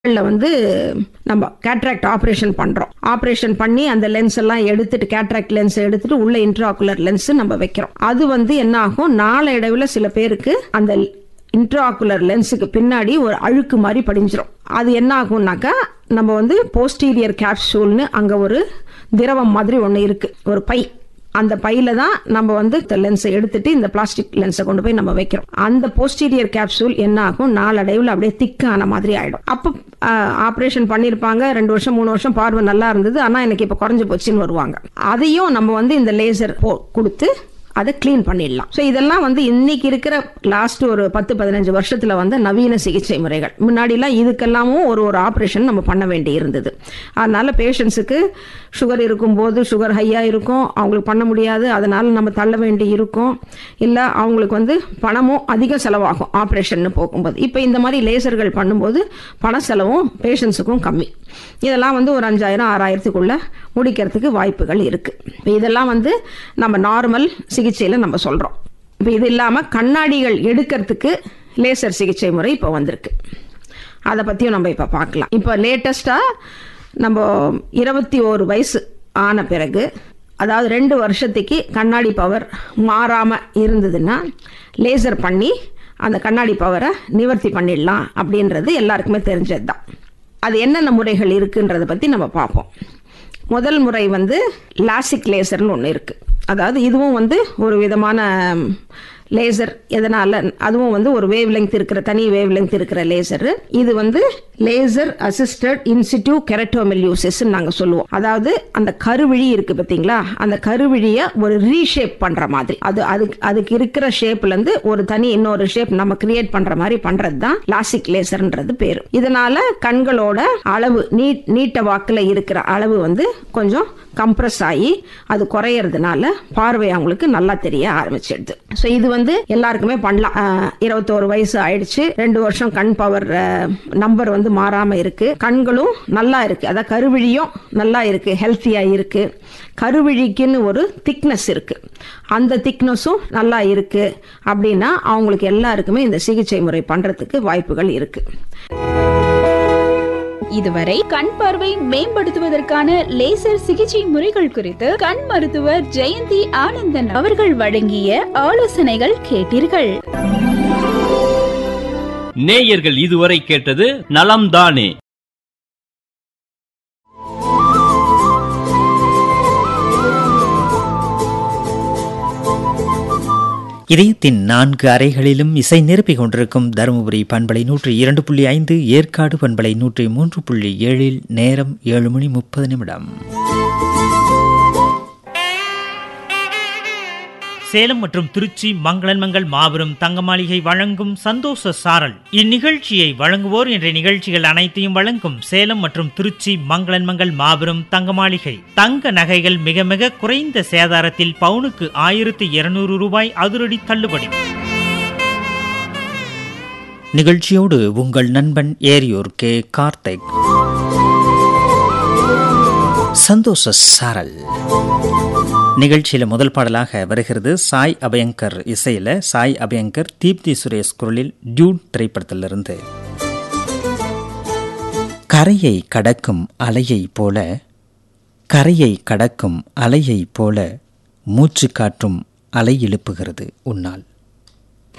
கண்களில் வந்து நம்ம கேட்ராக்ட் ஆப்ரேஷன் பண்ணுறோம் ஆப்ரேஷன் பண்ணி அந்த லென்ஸ் எல்லாம் எடுத்துட்டு கேட்ராக்ட் லென்ஸ் எடுத்துட்டு உள்ள இன்ட்ராகுலர் லென்ஸ் நம்ம வைக்கிறோம் அது வந்து என்ன ஆகும் நாளடைவில் சில பேருக்கு அந்த இன்ட்ராகுலர் லென்ஸுக்கு பின்னாடி ஒரு அழுக்கு மாதிரி படிஞ்சிரும் அது என்ன ஆகும்னாக்கா நம்ம வந்து போஸ்டீரியர் கேப்சூல்னு அங்கே ஒரு திரவம் மாதிரி ஒன்று இருக்குது ஒரு பை அந்த பையில தான் நம்ம வந்து இந்த லென்ஸை எடுத்துட்டு இந்த பிளாஸ்டிக் லென்ஸை கொண்டு போய் நம்ம வைக்கிறோம் அந்த போஸ்டீரியர் கேப்சூல் என்ன ஆகும் நாளடைவில் அப்படியே திக்கான மாதிரி ஆயிடும் அப்போ ஆப்ரேஷன் பண்ணியிருப்பாங்க ரெண்டு வருஷம் மூணு வருஷம் பார்வை நல்லா இருந்தது ஆனால் எனக்கு இப்போ குறைஞ்சு போச்சுன்னு வருவாங்க அதையும் நம்ம வந்து இந்த லேசர் போ கொடுத்து அதை க்ளீன் பண்ணிடலாம் ஸோ இதெல்லாம் வந்து இன்னைக்கு இருக்கிற லாஸ்ட் ஒரு பத்து பதினஞ்சு வருஷத்துல வந்து நவீன சிகிச்சை முறைகள் முன்னாடிலாம் இதுக்கெல்லாமும் ஒரு ஒரு ஆப்ரேஷன் நம்ம பண்ண வேண்டி இருந்தது அதனால பேஷண்ட்ஸுக்கு சுகர் இருக்கும்போது சுகர் ஹையாக இருக்கும் அவங்களுக்கு பண்ண முடியாது அதனால நம்ம தள்ள வேண்டி இருக்கும் இல்லை அவங்களுக்கு வந்து பணமும் அதிக செலவாகும் ஆப்ரேஷன் போகும்போது இப்போ இந்த மாதிரி லேசர்கள் பண்ணும்போது பண செலவும் பேஷண்ட்ஸுக்கும் கம்மி இதெல்லாம் வந்து ஒரு அஞ்சாயிரம் ஆறாயிரத்துக்குள்ள முடிக்கிறதுக்கு வாய்ப்புகள் இருக்கு இப்போ இதெல்லாம் வந்து நம்ம நார்மல் சிகிச்சையில் நம்ம சொல்கிறோம் இப்போ இது இல்லாமல் கண்ணாடிகள் எடுக்கிறதுக்கு லேசர் சிகிச்சை முறை இப்போ வந்திருக்கு அதை பற்றியும் நம்ம இப்போ பார்க்கலாம் இப்போ லேட்டஸ்ட்டாக நம்ம இருபத்தி ஓரு வயசு ஆன பிறகு அதாவது ரெண்டு வருஷத்துக்கு கண்ணாடி பவர் மாறாமல் இருந்ததுன்னா லேசர் பண்ணி அந்த கண்ணாடி பவரை நிவர்த்தி பண்ணிடலாம் அப்படின்றது எல்லாருக்குமே தெரிஞ்சது தான் அது என்னென்ன முறைகள் இருக்குன்றதை பற்றி நம்ம பார்ப்போம் முதல் முறை வந்து லாசிக் லேசர்னு ஒன்று இருக்குது அதாவது இதுவும் வந்து ஒரு விதமான லேசர் எதனால் அதுவும் வந்து ஒரு வேவ் லெங்க் இருக்கிற தனி வேவ் லெங்க் இருக்கிற லேசர் இது வந்து லேசர் அசிஸ்டட் இன்சிடியூ கெரட்டோமெல்யூசிஸ் நாங்கள் சொல்லுவோம் அதாவது அந்த கருவிழி இருக்கு பார்த்தீங்களா அந்த கருவிழியை ஒரு ரீஷேப் பண்ணுற மாதிரி அது அதுக்கு அதுக்கு இருக்கிற ஷேப்லேருந்து ஒரு தனி இன்னொரு ஷேப் நம்ம கிரியேட் பண்ணுற மாதிரி பண்ணுறது தான் லாசிக் லேசர்ன்றது பேர் இதனால கண்களோட அளவு நீட் நீட்ட வாக்கில் இருக்கிற அளவு வந்து கொஞ்சம் கம்ப்ரஸ் ஆகி அது குறையறதுனால பார்வை அவங்களுக்கு நல்லா தெரிய ஆரம்பிச்சிடுது ஸோ இது வந்து எல்லாருக்குமே பண்ணலாம் இருபத்தோரு வயசு ஆயிடுச்சு ரெண்டு வருஷம் கண் பவர் நம்பர் வந்து மாறாம இருக்கு கண்களும் நல்லா இருக்கு அதாவது கருவிழியும் நல்லா இருக்கு ஹெல்த்தியா இருக்கு கருவிழிக்குன்னு ஒரு திக்னஸ் இருக்கு அந்த திக்னஸும் நல்லா இருக்கு அப்படின்னா அவங்களுக்கு எல்லாருக்குமே இந்த சிகிச்சை முறை பண்றதுக்கு வாய்ப்புகள் இருக்கு இதுவரை கண் பார்வை மேம்படுத்துவதற்கான லேசர் சிகிச்சை முறைகள் குறித்து கண் மருத்துவர் ஜெயந்தி ஆனந்தன் அவர்கள் வழங்கிய ஆலோசனைகள் கேட்டீர்கள் நேயர்கள் இதுவரை கேட்டது நலம்தானே இதயத்தின் நான்கு அறைகளிலும் இசை நிரப்பிக் கொண்டிருக்கும் தருமபுரி பண்பலை நூற்றி இரண்டு புள்ளி ஐந்து ஏற்காடு பண்பலை நூற்றி மூன்று புள்ளி ஏழில் நேரம் ஏழு மணி முப்பது நிமிடம் சேலம் மற்றும் திருச்சி மங்களன்மங்கள் மாபெரும் தங்க மாளிகை வழங்கும் சந்தோஷ சாரல் இந்நிகழ்ச்சியை வழங்குவோர் என்ற நிகழ்ச்சிகள் அனைத்தையும் வழங்கும் சேலம் மற்றும் திருச்சி மங்களன்மங்கள் மாபெரும் தங்க மாளிகை தங்க நகைகள் மிக மிக குறைந்த சேதாரத்தில் பவுனுக்கு ஆயிரத்தி இருநூறு ரூபாய் அதிரடி தள்ளுபடி நிகழ்ச்சியோடு உங்கள் நண்பன் ஏரியூர் கே கார்த்திக் சந்தோஷ சாரல் நிகழ்ச்சியில் முதல் பாடலாக வருகிறது சாய் அபயங்கர் இசையில் சாய் அபயங்கர் தீப்தி சுரேஷ் குரலில் டியூட் திரைப்படத்திலிருந்து கரையை கடக்கும் அலையை போல கரையை கடக்கும் அலையை போல மூச்சு காற்றும் அலை எழுப்புகிறது உன்னால்